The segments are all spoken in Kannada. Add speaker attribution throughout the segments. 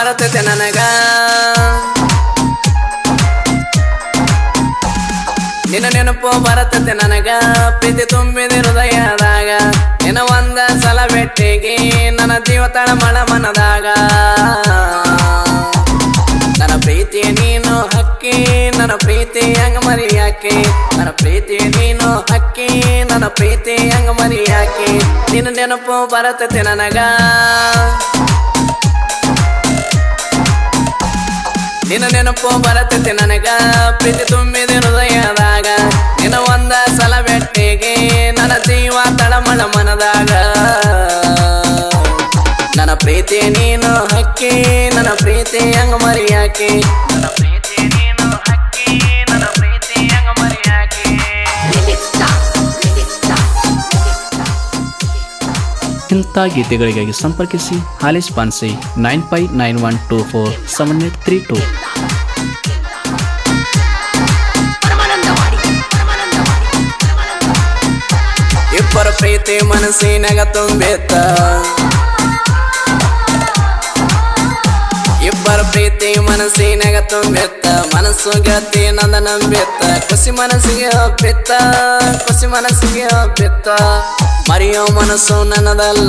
Speaker 1: ಬರತೈತೆ ನನಗ ನಿನ್ನ ನೆನಪು ಬರತೈತೆ ನನಗ ಪ್ರೀತಿ ತುಂಬಿದ ಹೃದಯದಾಗ ನಿನ್ನ ಒಂದ ಸಲ ಭೇಟಿಗೆ ನನ್ನ ಜೀವ ತಳಮಳ ಮನದಾಗ ನನ್ನ ಪ್ರೀತಿ ನೀನು ಹಕ್ಕಿ ನನ್ನ ಪ್ರೀತಿ ಹಂಗ ಮರಿಯಾಕಿ ನನ್ನ ಪ್ರೀತಿ ನೀನು ಹಕ್ಕಿ ನನ್ನ ಪ್ರೀತಿ ಹಂಗ ಮರಿಯಾಕಿ ನಿನ್ನ ನೆನಪು ಬರತೈತೆ ನನಗ ನಿನ್ನ ನೆನಪು ಬರತೈತೆ ನನಗ ಪ್ರೀತಿ ತುಂಬಿದ ಹೃದಯದಾಗ ನಿನ್ನ ಒಂದ ಸಲ ಭೇಟಿಗೆ ನನ್ನ ಜೀವ ತಳಮಳ ಮನದಾಗ ನನ್ನ ಪ್ರೀತಿ ನೀನು ಹಕ್ಕಿ ನನ್ನ ಪ್ರೀತಿ ಹಂಗ ಮರಿಯಾಕಿ ನನ್ನ ಪ್ರೀತಿ ನೀನು ಹಕ್ಕಿ ನನ್ನ ಪ್ರೀತಿ ಹಂಗ ಮರಿಯಾಕಿ
Speaker 2: ಇಂಥ ಗೀತೆಗಳಿಗಾಗಿ ಸಂಪರ್ಕಿಸಿ ಹಾಲಿ ಸ್ಪಾನ್ಸಿ nine five nine one two four seven eight three two
Speaker 1: ಇಬ್ಬರ ಪ್ರೀತಿ ಮನಸ್ಸಿನಾಗ ತುಂಬಿತ್ತ ಇಬ್ಬರ ಪ್ರೀತಿ ಮನಸ್ಸಿನಾಗ ತುಂಬಿತ್ತ ಮನಸ್ಸು ಗೆಳತಿ ನಂದ ನಂಬಿತ್ತ ಖುಷಿ ಮನಸ್ಸಿಗೆ ಒಪ್ಪಿತ್ತ ಖುಷಿ ಮನಸ್ಸಿಗೆ ಒಪ್ಪಿತ್ತ ಮರೆಯೋ ಮನಸ್ಸು ನನ್ನದಲ್ಲ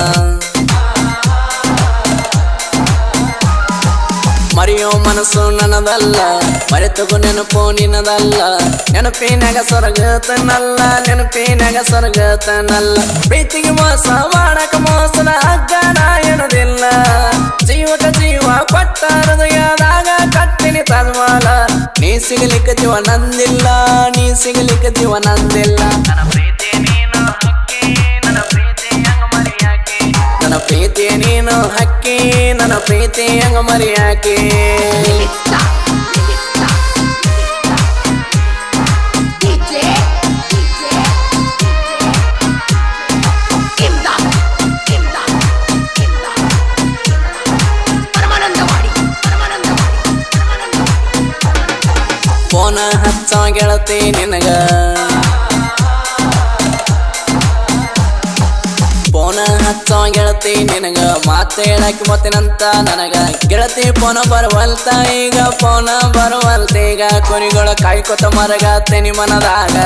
Speaker 1: ಮರೆಯೋ ಮನಸ್ಸು ನನ್ನದಲ್ಲ ಮರೆತಗು ನೆನಪು ನಿನ್ನದಲ್ಲ ನೆನಪಿನಾಗ ಸ್ವರ್ಗತನಲ್ಲ ನೆನಪಿನಾಗ ಸ್ವರ್ಗತನಲ್ಲ ಪ್ರೀತಿಗೆ ಮೋಸ ಮಾಡಕ ಮೋಸದ ಅಗ್ಗನ ಎನ್ನದಿಲ್ಲ ಜೀವಕ ಜೀವ ಕೊಟ್ಟ ಹೃದಯದಾಗ ಕಟ್ಟಿನಿ ತದ್ವಾಲ ನೀ ಸಿಗಲಿಕ್ಕೆ ಜೀವ ನಂದಿಲ್ಲ ನೀ ಸಿಗಲಿಕ್ಕೆ ಜೀವ ನಂದಿಲ್ಲ ನನ್ನ ಪ್ರೀತಿ ನೀನು ಹಕ್ಕಿ ನನ್ನ ಪ್ರೀತಿ ಹಂಗ ಮರಿಯಾಕಿ ನನ್ನ ಪ್ರೀತಿ ನೀನು ಹಕ್ಕಿ ನನ್ನ ಪ್ರೀತಿ ಹಂಗ ಮರಿಯಾಕಿ ಫೋನ ಹಚ್ಚ ಗೆಳತಿ ನಿನಗ ಫೋನ ಹಚ್ಚ ಗೆಳತಿ ನಿನಗ ಮಾತು ಹೇಳಕ್ಕೆ ಮತ್ತಿನಂತ ನನಗ ಗೆಳತಿ ಫೋನ ಬರುವಲ್ತ ಈಗ ಫೋನ ಬರುವಲ್ತ ಈಗ ಕುರಿಗಳ ಕಾಯ್ಕೊತ ಮರಗ ತೆನಿ ಮನದಾಗ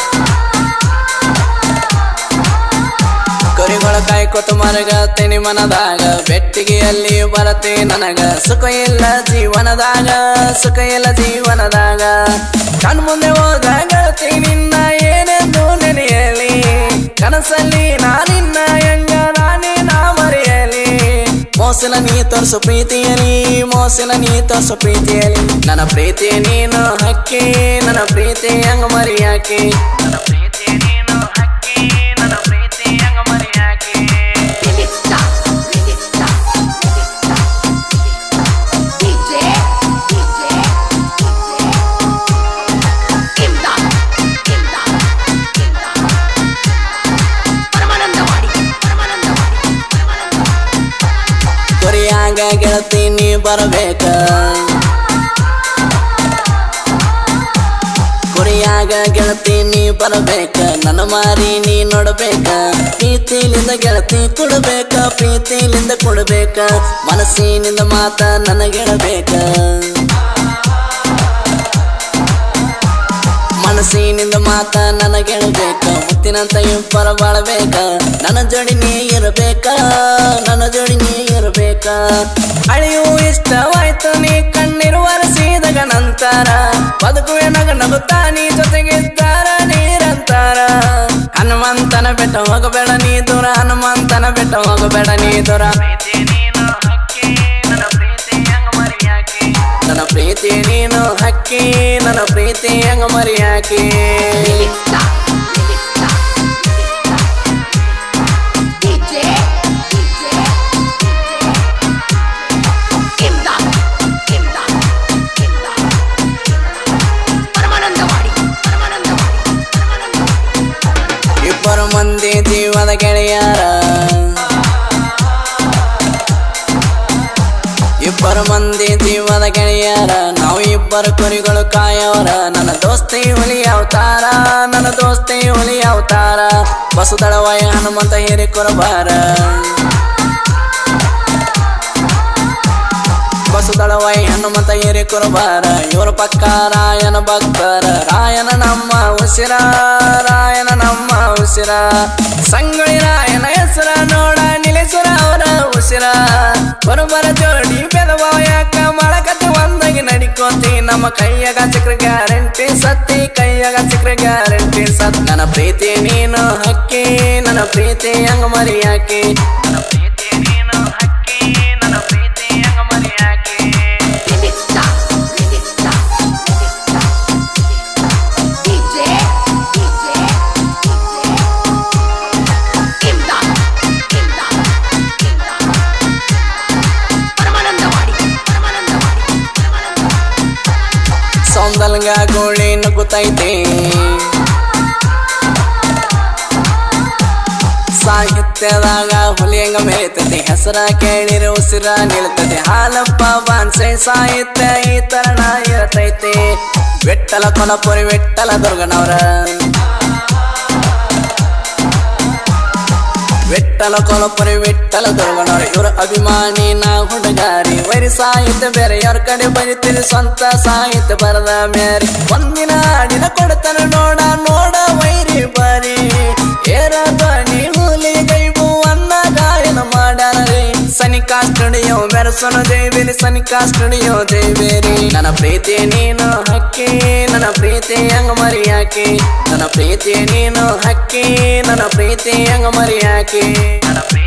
Speaker 1: ಕುರಿಗಳ ಕಾಯ್ಕೊತ ಮರಗ ತೆನಿ ಮನದಾಗ ಬೆಟ್ಟಿಗೆಯಲ್ಲಿ ಬರತೆ ನನಗ ಸುಖ ಇಲ್ಲ ಜೀವನದಾಗ ಸುಖ ಇಲ್ಲ ಜೀವನದಾಗ ಕಣ್ಮುಂದೆ ಹೋದ ಗೆಳತಿ ನಿನ್ನ ಏನೆಂದು ನೆನೆಯಲಿ ಕನಸಲ್ಲಿ ನಾನಿನ್ನ ಹೆಂಗ ನಾನೇ ನಾ ಮರೆಯಲಿ ಮೋಸಲ ನೀ ತೋರ್ಸು ಪ್ರೀತಿಯಲಿ ಮೋಸಲ ನೀ ತೋರ್ಸು ಪ್ರೀತಿಯಲಿ ನನ್ನ ಪ್ರೀತಿ ನೀನು ಹಕ್ಕಿ ನನ್ನ ಪ್ರೀತಿ ಹಂಗ ಮರಿಯಾಕಿ ನನ್ನ ಪ್ರೀತಿ ನೀನು ಹಕ್ಕಿ ನನ್ನ ಪ್ರೀತಿ ಹಂಗ ಮರಿಯಾಕಿ ಕೊರಿಯಾಗ ಗೆಳತಿ ನೀ ಬರಬೇಕ ಕೊರಿಯಾಗ ಗೆಳತಿ ನೀ ಬರಬೇಕ ನನ್ನ ಮಾರಿ ನೀ ನೋಡಬೇಕ ಪ್ರೀತಿಲಿಂದ ಗೆಳತಿ ಕೊಡಬೇಕ ಪ್ರೀತಿಲಿಂದ ಕೊಡಬೇಕ ಮನಸ್ಸಿನಿಂದ ಮಾತ ನನಗೆಳಬೇಕ ಮನಸ್ಸಿನಿಂದ ಮಾತ ನನಗೆಳಬೇಕ ಮುತ್ತಿನಂತ ಇಬ್ಬರ ಬಾಳಬೇಕ ನನ್ನ ಜೋಡಿ ನೀ ಇರಬೇಕ ನನ್ನ ಜೋಡಿ ನೀ ಇರಬೇಕ ಅಳಿಯು ಇಷ್ಟವಾಯ್ತು ನೀ ಕಣ್ಣೀರು ಒರೆಸಿದಾಗ ನಂತರ ಬದುಕುವೆ ನಗ ನಗುತ್ತಾ ನೀ ಜೊತೆಗಿದ್ದಾರ ನೀರಂತಾರ ಹನುಮಂತನ ಬೆಟ್ಟ ಹೋಗಬೇಡ ನೀ ದೂರ ಹನುಮಂತನ ಬೆಟ್ಟ ಹೋಗಬೇಡ ನೀ ದೂರ ನನ್ನ ಪ್ರೀತಿ ನೀನು ಹಕ್ಕಿ ನನ್ನ ಪ್ರೀತಿ ಹಂಗ ಮರಿಯಾಕಿ ಇಬ್ಬರು ಮಂದಿ ಜೀವದ ಗೆಳೆಯರ ಇಬ್ಬರು ಮಂದಿ ಜೀವದ ಗೆಳೆಯರ ನಾವು ಇಬ್ಬರು ಕುರಿಗಳು ಕಾಯವರ ನನ್ನ ದೋಸ್ತಿ ಹುಲಿ ಅವತಾರ ನನ್ನ ದೋಸ್ತಿ ಹುಲಿ ಅವತಾರ ಬಸುದಳವಾಯ ಹನುಮಂತ ಹಿರಿ ಕುರಬಾರ ಸುದಳವೈ ಹನುಮಂತ ಹಿರಿ ಕುರುಬಾರ ಇವರು ಪಕ್ಕ ರಾಯನ ಭಕ್ತರ ರಾಯನ ನಮ್ಮ ಉಸಿರ ರಾಯನ ನಮ್ಮ ಉಸಿರ ಸಂಗೊಳ್ಳಿ ರಾಯನ ಹೆಸರ ನೋಡ ನಿಲೇಶ್ವರ ಅವರ ಉಸಿರ ಬರುಬರ ಜೋಡಿ ಬೆದವ ಯಾಕ ಮಾಡಕತ್ತಿ ಒಂದಾಗಿ ನಡಿಕೋತಿ ನಮ್ಮ ಕೈಯಾಗ ಚಕ್ರ ಗ್ಯಾರಂಟಿ ಸತ್ತಿ ಕೈಯಾಗ ಚಕ್ರ ಗ್ಯಾರಂಟಿ ಸತ್ ನನ್ನ ಪ್ರೀತಿ ನೀನು ಹಕ್ಕಿ ನನ್ನ ಪ್ರೀತಿ ಹಂಗ ಮರಿಯಾಕಿ ನನ್ನ ಪ್ರೀತಿ ನೀನು ಹಕ್ಕಿ ನನ್ನ ಪ್ರೀತಿ ಹಂಗ ಮರಿಯಾಕಿ
Speaker 3: Remixta, remixta, remixta, DJ, DJ, Imdad, Imdad, Imdad. Paramanandawadi Paramanandawadi Paramanandawadi
Speaker 1: ಸೌಂದಲ್ಗ ಗೋಳಿ ನುಗ್ಗುತ್ತೈತೆ ಸಾಹಿತ್ಯದಾಗ ಹುಲಿಯಂಗ ಮೆರಿತೈತಿ ಹೆಸರ ಕೇಳಿರ ಉಸಿರ ನಿಲ್ತೈತಿ ಹಾಲಪ್ಪ ಬಾನ್ಸೆ ಸಾಹಿತ್ಯ ಈ ತರಣ ಇರತೈತಿ ವಿಠಲ ಕೊಲಪುರಿ ವಿಠಲ ದುರ್ಗನವರ ವಿಠಲ ಕೊಲಪುರಿ ವಿಠಲ ದುರ್ಗನವರ ಇವ್ರ ಅಭಿಮಾನಿ ನಾ ಹುಡುಗಾರಿ ವೈರಿ ಸಾಹಿತ್ಯ ಬೇರೆ ಯಾರ ಕಡೆ ಬರಿತೀರಿ ಸ್ವಂತ ಸಾಹಿತ್ಯ ಬರದ ಮೇರಿ ಒಂದಿನ ಹಾಡಿನ ಕೊಡ್ತಾನ ನೋಡ ನೋಡ ವೈರಿ ಬಾರಿ ಏರ ಧ್ವನಿ ಹುಲಿ ಗೈಬು ಅನ್ನ ಗಾಯನ ಮಾಡ್ಯಾರ ರೀ ಸನಿಕಾ ಸ್ಟುಡಿಯೋ ಮೆರಸನ ದೇವಿರಿ ಸನಿಕಾ ಸ್ಟುಡಿಯೋ ದೇವೇರಿ ನನ್ನ ಪ್ರೀತಿ ನೀನು ಹಕ್ಕಿ ನನ್ನ ಪ್ರೀತಿ ಹಂಗ ಮರಿಯಾಕಿ ನನ್ನ ಪ್ರೀತಿ ನೀನು ಹಕ್ಕಿ ನನ್ನ ಪ್ರೀತಿ ಹಂಗ ಮರಿಯಾಕಿ ನನ್ನ ಪ್ರೀತಿ